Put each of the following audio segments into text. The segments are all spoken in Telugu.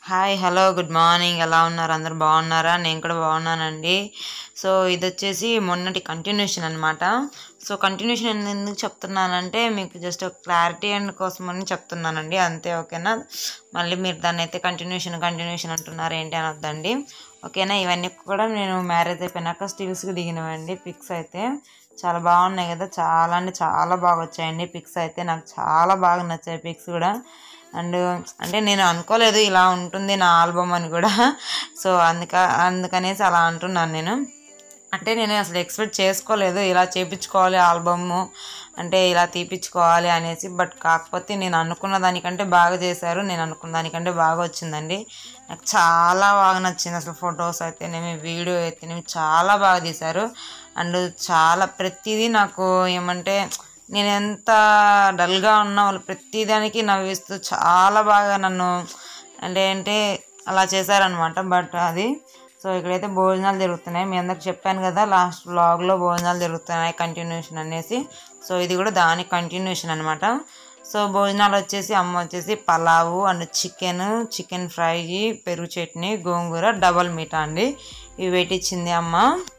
హాయ్ హలో గుడ్ మార్నింగ్ ఎలా ఉన్నారు అందరు బాగున్నారా నేను కూడా బాగున్నానండి సో ఇది వచ్చేసి మొన్నటి కంటిన్యూషన్ అనమాట సో కంటిన్యూషన్ ఎందుకు చెప్తున్నానంటే మీకు జస్ట్ క్లారిటీ అండ్ కోసమని చెప్తున్నానండి అంతే ఓకేనా మళ్ళీ మీరు దాన్ని అయితే కంటిన్యూషన్ కంటిన్యూషన్ అంటున్నారు ఏంటి అని వద్దండి ఓకేనా ఇవన్నీ కూడా నేను మ్యారేజ్ అయిపోయినాక స్టిల్స్కి దిగినవండి పిక్స్ అయితే చాలా బాగున్నాయి కదా చాలా అంటే చాలా బాగా వచ్చాయండి పిక్స్ అయితే నాకు చాలా బాగా నచ్చాయి పిక్స్ కూడా అండ్ అంటే నేను అనుకోలేదు ఇలా ఉంటుంది నా ఆల్బమ్ అని కూడా సో అందుక అందుకనేసి అలా అంటున్నాను నేను అంటే నేను అసలు ఎక్స్పెక్ట్ చేసుకోలేదు ఇలా చేపించుకోవాలి ఆల్బమ్ అంటే ఇలా తీపించుకోవాలి అనేసి బట్ కాకపోతే నేను అనుకున్న దానికంటే బాగా చేశారు నేను అనుకున్న దానికంటే బాగా వచ్చిందండి నాకు చాలా బాగా నచ్చింది అసలు ఫొటోస్ అయితేనేమి వీడియో అయితేనేమి చాలా బాగా తీశారు అండ్ చాలా ప్రతిదీ నాకు ఏమంటే నేను ఎంత డల్గా ఉన్నా వాళ్ళు ప్రతిదానికి నవ్విస్తూ చాలా బాగా నన్ను అంటే అంటే అలా చేశారనమాట బట్ అది సో ఇక్కడైతే భోజనాలు జరుగుతున్నాయి మీ అందరికి చెప్పాను కదా లాస్ట్ వ్లాగ్లో భోజనాలు జరుగుతున్నాయి కంటిన్యూషన్ అనేసి సో ఇది కూడా దాని కంటిన్యూషన్ అనమాట సో భోజనాలు వచ్చేసి అమ్మ వచ్చేసి pulao and chicken chicken fry పెరుగు చట్నీ గోంగూర డబల్ మీటా అండి ఇవి పెట్టించింది అమ్మ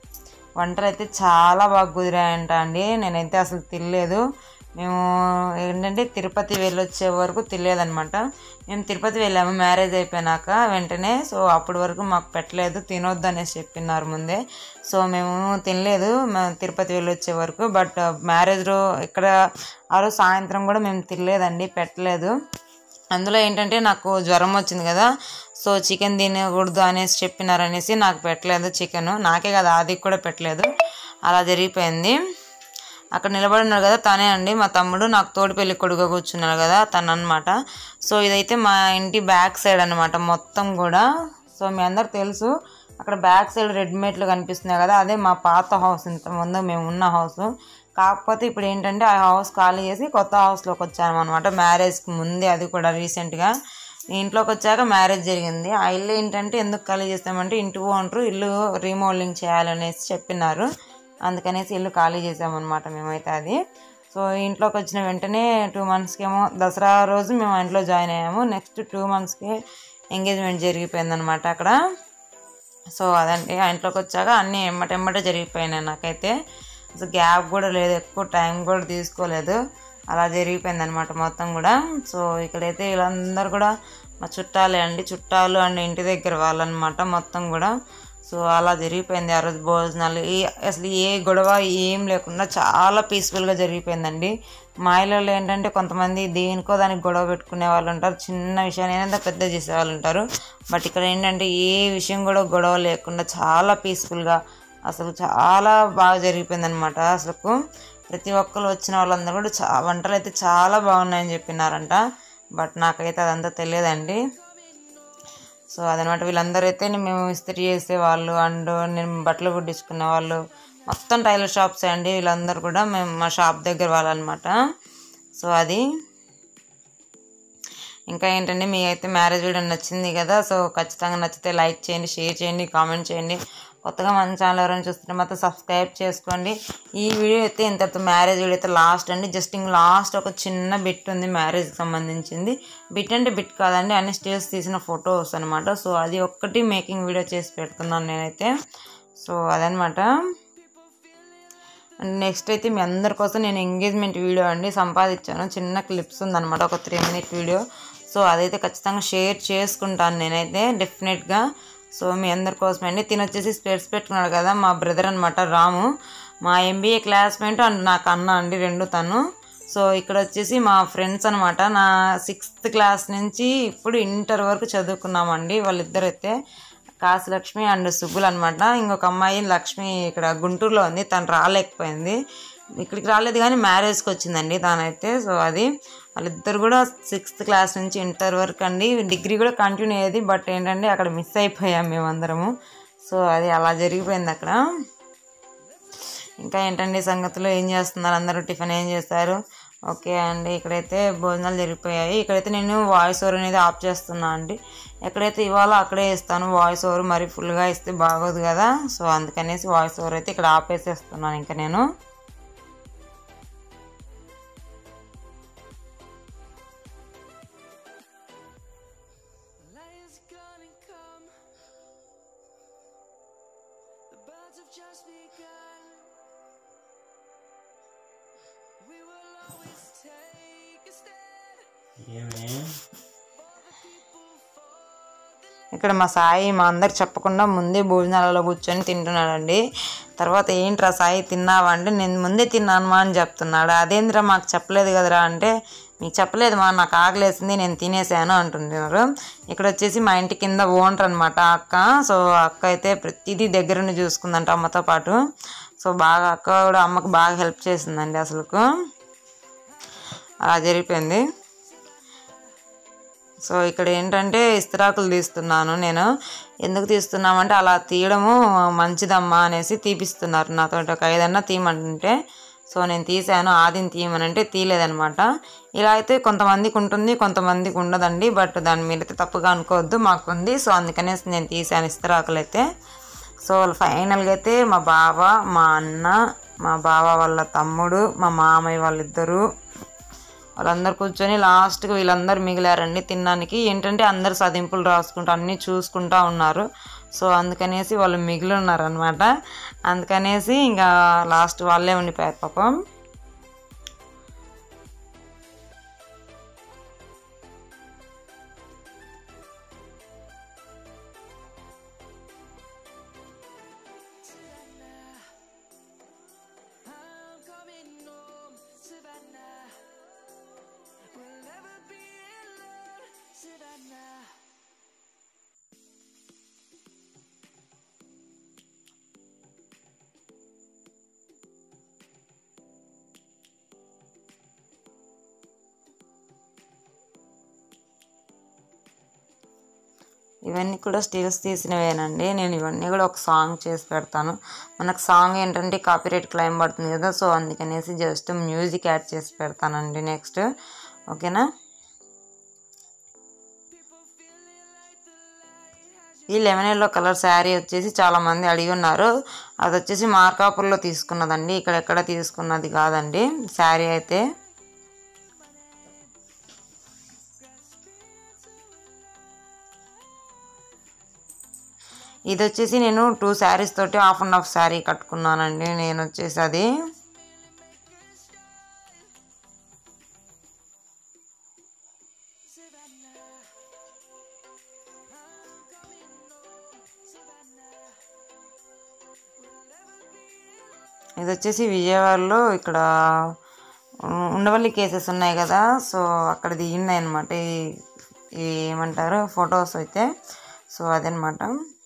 వంటలు అయితే చాలా బాగా కుదిరాయంట అండి నేనైతే అసలు తినలేదు మేము ఏంటంటే తిరుపతి వెళ్ళొచ్చే వరకు తినలేదనమాట మేము తిరుపతి వెళ్ళాము మ్యారేజ్ అయిపోయినాక వెంటనే సో అప్పటి వరకు మాకు పెట్టలేదు తినొద్దు అనేసి చెప్పినారు ముందే సో మేము తినలేదు మేము తిరుపతి వెళ్ళొచ్చే వరకు బట్ మ్యారేజ్ రో ఇక్కడ ఆ రోజు సాయంత్రం కూడా మేము తినలేదండి పెట్టలేదు అందులో ఏంటంటే నాకు జ్వరం వచ్చింది కదా సో చికెన్ తినకూడదు అనేసి చెప్పినారు అనేసి నాకు పెట్టలేదు చికెన్ నాకే కదా అది కూడా పెట్టలేదు అలా జరిగిపోయింది అక్కడ నిలబడి ఉన్నారు కదా తనే అండి మా తమ్ముడు నాకు తోడు పెళ్లి కొడుకు కూర్చున్నారు కదా తను అనమాట సో ఇదైతే మా ఇంటి బ్యాక్ సైడ్ అనమాట మొత్తం కూడా సో మీ అందరికి తెలుసు అక్కడ బ్యాక్ సైడ్ రెడీమేడ్లు కనిపిస్తున్నాయి కదా అదే మా పాత హౌస్ ఇంత ముందు మేము ఉన్న హౌస్ కాకపోతే ఇప్పుడు ఏంటంటే ఆ హౌస్ ఖాళీ చేసి కొత్త హౌస్లోకి వచ్చాము అనమాట మ్యారేజ్కి ముందే అది కూడా రీసెంట్గా ఇంట్లోకి వచ్చాక మ్యారేజ్ జరిగింది ఆ ఇల్లు ఏంటంటే ఎందుకు ఖాళీ చేస్తామంటే ఇంటి ఓనరు ఇల్లు రీమోడలింగ్ చేయాలనేసి చెప్పినారు అందుకనేసి ఇల్లు ఖాళీ చేసామన్నమాట మేమైతే అది సో ఇంట్లోకి వచ్చిన వెంటనే టూ మంత్స్కి ఏమో దసరా రోజు మేము ఇంట్లో జాయిన్ అయ్యాము నెక్స్ట్ టూ మంత్స్కి ఎంగేజ్మెంట్ జరిగిపోయిందనమాట అక్కడ సో అదండి ఆ ఇంట్లోకి వచ్చాక అన్నీ ఎమ్మటెమ్మటే జరిగిపోయినాయి నాకైతే అసలు గ్యాప్ కూడా లేదు ఎక్కువ టైం కూడా తీసుకోలేదు అలా జరిగిపోయింది అనమాట మొత్తం కూడా సో ఇక్కడైతే వీళ్ళందరూ కూడా మా చుట్టాలే అండి చుట్టాలు అండ్ ఇంటి దగ్గర వాళ్ళనమాట మొత్తం కూడా సో అలా జరిగిపోయింది ఆ రోజు భోజనాలు ఈ అసలు ఏ గొడవ ఏం లేకుండా చాలా పీస్ఫుల్గా జరిగిపోయిందండి మా ఇళ్ళలో ఏంటంటే కొంతమంది దేనికో దానికి గొడవ పెట్టుకునే వాళ్ళు ఉంటారు చిన్న విషయాన్ని ఏదైనా పెద్ద చేసే వాళ్ళు ఉంటారు బట్ ఇక్కడ ఏంటంటే ఏ విషయం కూడా గొడవ లేకుండా చాలా పీస్ఫుల్గా అసలు చాలా బాగా జరిగిపోయింది అనమాట అసలు ప్రతి ఒక్కరు వచ్చిన వాళ్ళందరూ కూడా చా వంటలు అయితే చాలా బాగున్నాయని చెప్పినారంట బట్ నాకైతే అదంతా తెలియదండి సో అదనమాట వీళ్ళందరూ అయితే మేము ఇస్త్రీ చేసే వాళ్ళు అండ్ నేను బట్టలు కుట్టించుకునే వాళ్ళు మొత్తం టైలర్ షాప్స్ అండి వీళ్ళందరూ కూడా మేము మా షాప్ దగ్గర వాళ్ళనమాట సో అది ఇంకా ఏంటంటే మీ అయితే మ్యారేజ్ వీడియో నచ్చింది కదా సో ఖచ్చితంగా నచ్చితే లైక్ చేయండి షేర్ చేయండి కామెంట్ చేయండి కొత్తగా మన ఛానల్ ఎవరైనా చూస్తుంటే మాత్రం సబ్స్క్రైబ్ చేసుకోండి ఈ వీడియో అయితే ఇంతతో మ్యారేజ్ వీడియో అయితే లాస్ట్ అండి జస్ట్ ఇంక లాస్ట్ ఒక చిన్న బిట్ ఉంది మ్యారేజ్కి సంబంధించింది బిట్ అంటే బిట్ కాదండి అన్ని స్టేజ్ తీసిన ఫొటోస్ అనమాట సో అది ఒక్కటి మేకింగ్ వీడియో చేసి పెడుతున్నాను నేనైతే సో అదనమాట అండ్ నెక్స్ట్ అయితే మీ అందరి కోసం నేను ఎంగేజ్మెంట్ వీడియో అండి సంపాదించాను చిన్న క్లిప్స్ ఉందన్నమాట ఒక త్రీ మినిట్ వీడియో సో అదైతే ఖచ్చితంగా షేర్ చేసుకుంటాను నేనైతే డెఫినెట్గా సో మీ అందరి కోసం అండి తిని వచ్చేసి స్పెట్స్ పెట్టుకున్నాడు కదా మా బ్రదర్ అనమాట రాము మా ఎంబీఏ క్లాస్మేట్ అండ్ నాకు అన్న అండి రెండు తను సో ఇక్కడ వచ్చేసి మా ఫ్రెండ్స్ అనమాట నా సిక్స్త్ క్లాస్ నుంచి ఇప్పుడు ఇంటర్ వరకు చదువుకున్నామండి వాళ్ళిద్దరైతే కాశలక్ష్మి అండ్ సుబ్బులు అనమాట ఇంకొక అమ్మాయి లక్ష్మి ఇక్కడ గుంటూరులో ఉంది తను రాలేకపోయింది ఇక్కడికి రాలేదు కానీ మ్యారేజ్కి వచ్చిందండి తనైతే సో అది వాళ్ళిద్దరు కూడా సిక్స్త్ క్లాస్ నుంచి ఇంటర్ వరకు అండి డిగ్రీ కూడా కంటిన్యూ అయ్యేది బట్ ఏంటంటే అక్కడ మిస్ అయిపోయాం మేమందరము సో అది అలా జరిగిపోయింది అక్కడ ఇంకా ఏంటండి సంగతులు ఏం చేస్తున్నారు అందరూ టిఫిన్ ఏం చేస్తారు ఓకే అండి ఇక్కడైతే భోజనాలు జరిగిపోయాయి ఇక్కడైతే నేను వాయిస్ ఓవర్ అనేది ఆఫ్ చేస్తున్నా అండి ఎక్కడైతే ఇవ్వాలో అక్కడే ఇస్తాను వాయిస్ ఓవర్ మరి ఫుల్గా ఇస్తే బాగోదు కదా సో అందుకనేసి వాయిస్ ఓవర్ అయితే ఇక్కడ ఆపేసేస్తున్నాను ఇంకా నేను Lights go ఏమే ఇక్కడ మా సాయి మా అందరికి చెప్పకుండా ముందే భోజనాలలో కూర్చొని తింటున్నాడండి తర్వాత ఏంట్రా సాయి తిన్నావా అంటే నేను ముందే తిన్నాను మా అని చెప్తున్నాడు అదేంద్రా మాకు చెప్పలేదు కదరా అంటే మీకు చెప్పలేదు మా నాకు ఆకలేసింది నేను తినేసాను అంటున్నారు ఇక్కడ వచ్చేసి మా ఇంటి కింద ఓనర్ అనమాట అక్క సో అక్క అయితే ప్రతిదీ దగ్గరుండి చూసుకుందంట అమ్మతో పాటు సో బాగా అక్క కూడా అమ్మకు బాగా హెల్ప్ చేసిందండి అసలుకు అలా జరిగిపోయింది సో ఇక్కడ ఏంటంటే ఇస్తరాకులు తీస్తున్నాను నేను ఎందుకు తీస్తున్నామంటే అలా తీయడము మంచిదమ్మా అనేసి తీపిస్తున్నారు నాతో ఒక ఐదన్నా తీయమంటే సో నేను తీసాను ఆదిని తీయమనంటే తీయలేదనమాట ఇలా అయితే కొంతమందికి ఉంటుంది కొంతమందికి ఉండదండి బట్ దాని మీద అయితే తప్పుగా అనుకోవద్దు మాకు ఉంది సో అందుకనేసి నేను తీసాను ఇస్తరాకులు అయితే సో ఫైనల్గా అయితే మా బావ మా అన్న మా బావ వాళ్ళ తమ్ముడు మా మామయ్య వాళ్ళిద్దరూ వాళ్ళందరూ కూర్చొని లాస్ట్కి వీళ్ళందరూ మిగిలారండి తినడానికి ఏంటంటే అందరు సదింపులు రాసుకుంటూ అన్నీ చూసుకుంటా ఉన్నారు సో అందుకనేసి వాళ్ళు మిగిలి ఉన్నారు అనమాట అందుకనేసి ఇంకా లాస్ట్ వాళ్ళే ఉండిపోయారు పాపం ఇవన్నీ కూడా స్టిల్స్ తీసినవేనండి నేను ఇవన్నీ కూడా ఒక సాంగ్ చేసి పెడతాను మనకు సాంగ్ ఏంటంటే కాపీరైట్ క్లైమ్ పడుతుంది కదా సో అందుకనేసి జస్ట్ మ్యూజిక్ యాడ్ చేసి పెడతానండి నెక్స్ట్ ఓకేనా ఈ లెమన్ ఎల్లో కలర్ శారీ వచ్చేసి చాలా మంది అడిగి ఉన్నారు అది వచ్చేసి మార్కాపుర్లో తీసుకున్నదండి ఇక్కడ ఎక్కడ తీసుకున్నది కాదండి శారీ అయితే ఇది వచ్చేసి నేను టూ శారీస్ తోటి హాఫ్ అండ్ హాఫ్ శారీ కట్టుకున్నానండి నేను వచ్చేసి అది ఇది వచ్చేసి విజయవాడలో ఇక్కడ ఉ- ఉండవల్లి కేసెస్ ఉన్నాయి కదా సో అక్కడ దిగినాయి అనమాట ఈ ఈ ఏమంటారు ఫొటోస్ అయితే సో అదనమాట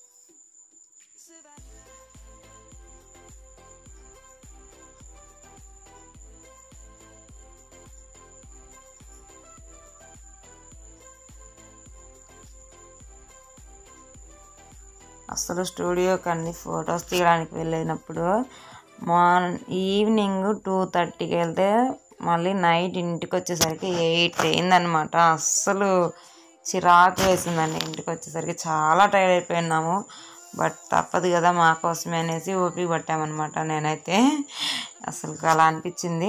అసలు స్టూడియోకి అన్ని ఫొటోస్ తీయడానికి వెళ్ళినప్పుడు మార్నింగ్ ఈవినింగ్ టూ థర్టీకి వెళ్తే మళ్ళీ నైట్ ఇంటికి వచ్చేసరికి ఎయిట్ అయిందనమాట అస్సలు చిరాకు వేసిందండి ఇంటికి వచ్చేసరికి చాలా టైర్డ్ అయిపోయినాము బట్ తప్పదు కదా మా కోసమే అనేసి ఓపిక పట్టామన్నమాట నేనైతే అసలు అలా అనిపించింది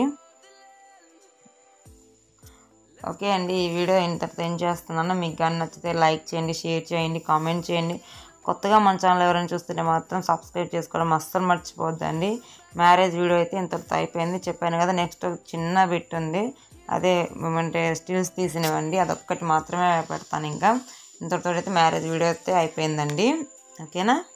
ఓకే అండి ఈ వీడియో ఇంతటితో ఏం చేస్తున్నాను మీకు కానీ నచ్చితే లైక్ చేయండి షేర్ చేయండి కామెంట్ చేయండి కొత్తగా మన ఛానల్ ఎవరైనా చూస్తుంటే మాత్రం సబ్స్క్రైబ్ చేసుకోవడం అస్సలు మర్చిపోద్దండి మ్యారేజ్ వీడియో అయితే ఇంతటితో అయిపోయింది చెప్పాను కదా నెక్స్ట్ ఒక చిన్న బిట్ ఉంది అదే అంటే స్టిల్స్ తీసినవండి అదొక్కటి మాత్రమే పెడతాను ఇంకా ఇంతటితో అయితే మ్యారేజ్ వీడియో అయితే అయిపోయిందండి ఓకేనా